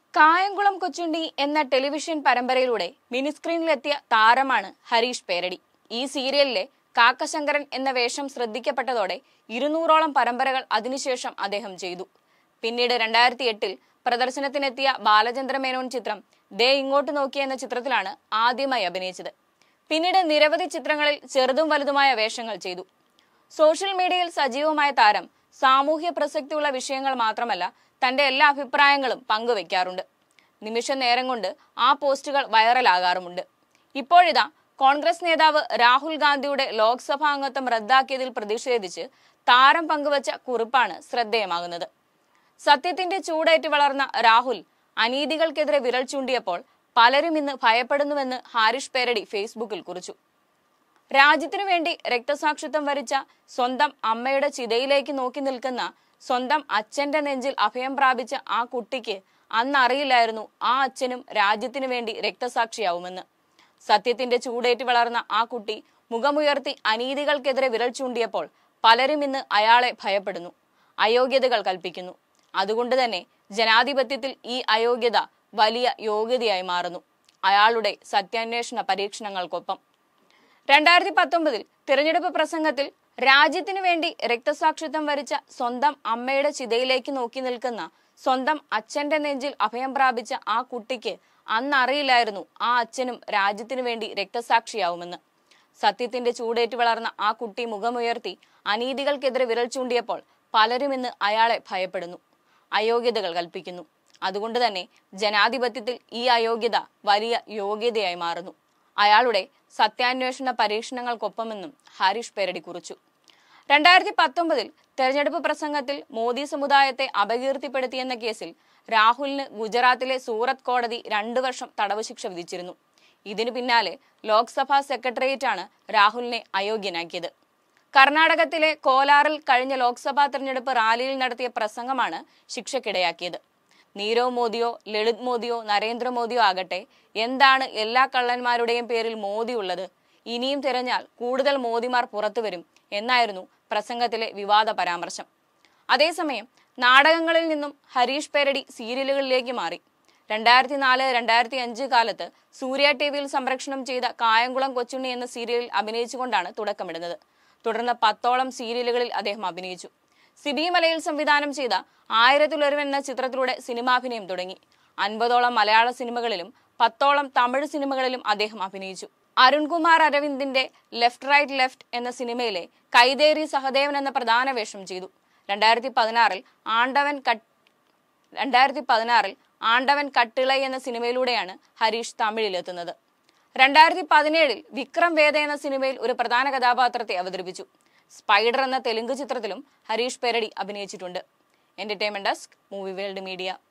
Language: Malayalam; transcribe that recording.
കായംകുളം കൊച്ചുണ്ടി എന്ന ടെലിവിഷൻ പരമ്പരയിലൂടെ മിനിസ്ക്രീനിലെത്തിയ താരമാണ് ഹരീഷ് പേരടി ഈ സീരിയലിലെ കാക്കശങ്കരൻ എന്ന വേഷം ശ്രദ്ധിക്കപ്പെട്ടതോടെ ഇരുന്നൂറോളം പരമ്പരകൾ അതിനുശേഷം അദ്ദേഹം ചെയ്തു പിന്നീട് രണ്ടായിരത്തി എട്ടിൽ പ്രദർശനത്തിനെത്തിയ ബാലചന്ദ്ര മേനോൻ ചിത്രം ദേ ഇങ്ങോട്ട് നോക്കി എന്ന ചിത്രത്തിലാണ് ആദ്യമായി അഭിനയിച്ചത് പിന്നീട് നിരവധി ചിത്രങ്ങളിൽ ചെറുതും വലുതുമായ വേഷങ്ങൾ ചെയ്തു സോഷ്യൽ മീഡിയയിൽ സജീവമായ താരം സാമൂഹ്യ പ്രസക്തിയുള്ള വിഷയങ്ങൾ മാത്രമല്ല തന്റെ എല്ലാ അഭിപ്രായങ്ങളും പങ്കുവെക്കാറുണ്ട് നിമിഷ നേരം കൊണ്ട് ആ പോസ്റ്റുകൾ വൈറലാകാറുമുണ്ട് ഇപ്പോഴിതാ കോൺഗ്രസ് നേതാവ് രാഹുൽ ഗാന്ധിയുടെ ലോക്സഭാ അംഗത്വം റദ്ദാക്കിയതിൽ പ്രതിഷേധിച്ച് താരം പങ്കുവച്ച കുറിപ്പാണ് ശ്രദ്ധേയമാകുന്നത് സത്യത്തിന്റെ ചൂടേറ്റ് വളർന്ന രാഹുൽ അനീതികൾക്കെതിരെ വിരൽ ചൂണ്ടിയപ്പോൾ പലരും ഇന്ന് ഭയപ്പെടുന്നുവെന്ന് ഹാരിഷ് പേരടി ഫേസ്ബുക്കിൽ കുറിച്ചു രാജ്യത്തിനു വേണ്ടി രക്തസാക്ഷിത്വം വരിച്ച സ്വന്തം അമ്മയുടെ ചിതയിലേക്ക് നോക്കി നിൽക്കുന്ന സ്വന്തം അച്ഛന്റെ നെഞ്ചിൽ അഭയം പ്രാപിച്ച ആ കുട്ടിക്ക് അന്ന് അറിയില്ലായിരുന്നു ആ അച്ഛനും രാജ്യത്തിനു വേണ്ടി രക്തസാക്ഷിയാവുമെന്ന് സത്യത്തിന്റെ ചൂടേറ്റ് വളർന്ന ആ കുട്ടി മുഖമുയർത്തി അനീതികൾക്കെതിരെ വിരൽ ചൂണ്ടിയപ്പോൾ പലരും ഇന്ന് അയാളെ ഭയപ്പെടുന്നു അയോഗ്യതകൾ കൽപ്പിക്കുന്നു അതുകൊണ്ട് തന്നെ ജനാധിപത്യത്തിൽ ഈ അയോഗ്യത വലിയ യോഗ്യതയായി മാറുന്നു അയാളുടെ സത്യാന്വേഷണ പരീക്ഷണങ്ങൾക്കൊപ്പം രണ്ടായിരത്തി പത്തൊമ്പതിൽ തിരഞ്ഞെടുപ്പ് പ്രസംഗത്തിൽ രാജ്യത്തിനു വേണ്ടി രക്തസാക്ഷിത്വം വരിച്ച സ്വന്തം അമ്മയുടെ ചിതയിലേക്ക് നോക്കി നിൽക്കുന്ന സ്വന്തം അച്ഛന്റെ നെഞ്ചിൽ അഭയം പ്രാപിച്ച ആ കുട്ടിക്ക് അന്നറിയില്ലായിരുന്നു ആ അച്ഛനും രാജ്യത്തിനു വേണ്ടി രക്തസാക്ഷിയാവുമെന്ന് സത്യത്തിന്റെ ചൂടേറ്റ് വളർന്ന ആ കുട്ടി മുഖമുയർത്തി അനീതികൾക്കെതിരെ വിരൽ ചൂണ്ടിയപ്പോൾ പലരും ഇന്ന് അയാളെ ഭയപ്പെടുന്നു അയോഗ്യതകൾ കൽപ്പിക്കുന്നു അതുകൊണ്ട് തന്നെ ജനാധിപത്യത്തിൽ ഈ അയോഗ്യത വലിയ യോഗ്യതയായി മാറുന്നു അയാളുടെ സത്യാന്വേഷണ പരീക്ഷണങ്ങൾക്കൊപ്പമെന്നും ഹാരിഷ് പേരടി കുറിച്ചു രണ്ടായിരത്തി പത്തൊമ്പതിൽ തെരഞ്ഞെടുപ്പ് പ്രസംഗത്തിൽ മോദി സമുദായത്തെ അപകീർത്തിപ്പെടുത്തിയെന്ന കേസിൽ രാഹുലിന് ഗുജറാത്തിലെ സൂറത്ത് കോടതി രണ്ടു വർഷം തടവ് ശിക്ഷ വിധിച്ചിരുന്നു ഇതിനു പിന്നാലെ ലോക്സഭാ സെക്രട്ടേറിയറ്റാണ് രാഹുലിനെ അയോഗ്യനാക്കിയത് കർണാടകത്തിലെ കോലാറിൽ കഴിഞ്ഞ ലോക്സഭാ തെരഞ്ഞെടുപ്പ് റാലിയിൽ നടത്തിയ പ്രസംഗമാണ് ശിക്ഷയ്ക്കിടയാക്കിയത് നീരവ് മോദിയോ ലളിത് മോദിയോ നരേന്ദ്രമോദിയോ ആകട്ടെ എന്താണ് എല്ലാ കള്ളന്മാരുടെയും പേരിൽ മോദി ഉള്ളത് ഇനിയും തിരഞ്ഞാൽ കൂടുതൽ മോദിമാർ പുറത്തുവരും എന്നായിരുന്നു പ്രസംഗത്തിലെ വിവാദ പരാമർശം അതേസമയം നാടകങ്ങളിൽ നിന്നും ഹരീഷ് പേരടി സീരിയലുകളിലേക്ക് മാറി രണ്ടായിരത്തി നാല് രണ്ടായിരത്തി അഞ്ച് കാലത്ത് സൂര്യ ടി വിയിൽ സംപ്രേഷണം ചെയ്ത കായംകുളം കൊച്ചുണ്ണി എന്ന സീരിയലിൽ അഭിനയിച്ചുകൊണ്ടാണ് തുടക്കമിടുന്നത് തുടർന്ന് പത്തോളം സീരിയലുകളിൽ അദ്ദേഹം അഭിനയിച്ചു സിബി മലയിൽ സംവിധാനം ചെയ്ത ആയിരത്തിലൊരുവൻ എന്ന ചിത്രത്തിലൂടെ സിനിമാഭിനയം തുടങ്ങി അൻപതോളം മലയാള സിനിമകളിലും പത്തോളം തമിഴ് സിനിമകളിലും അദ്ദേഹം അഭിനയിച്ചു അരുൺകുമാർ അരവിന്ദിന്റെ ലെഫ്റ്റ് റൈറ്റ് ലെഫ്റ്റ് എന്ന സിനിമയിലെ കൈതേരി സഹദേവൻ എന്ന പ്രധാന വേഷം ചെയ്തു രണ്ടായിരത്തി പതിനാറിൽ ആണ്ടവൻ കട്ട് രണ്ടായിരത്തി പതിനാറിൽ ആണ്ടവൻ കട്ടിള എന്ന സിനിമയിലൂടെയാണ് ഹരീഷ് തമിഴിലെത്തുന്നത് രണ്ടായിരത്തി പതിനേഴിൽ വിക്രം വേദ എന്ന സിനിമയിൽ ഒരു പ്രധാന കഥാപാത്രത്തെ അവതരിപ്പിച്ചു സ്പൈഡർ എന്ന തെലുങ്ക് ചിത്രത്തിലും ഹരീഷ് പെരടി അഭിനയിച്ചിട്ടുണ്ട് entertainment desk movie world media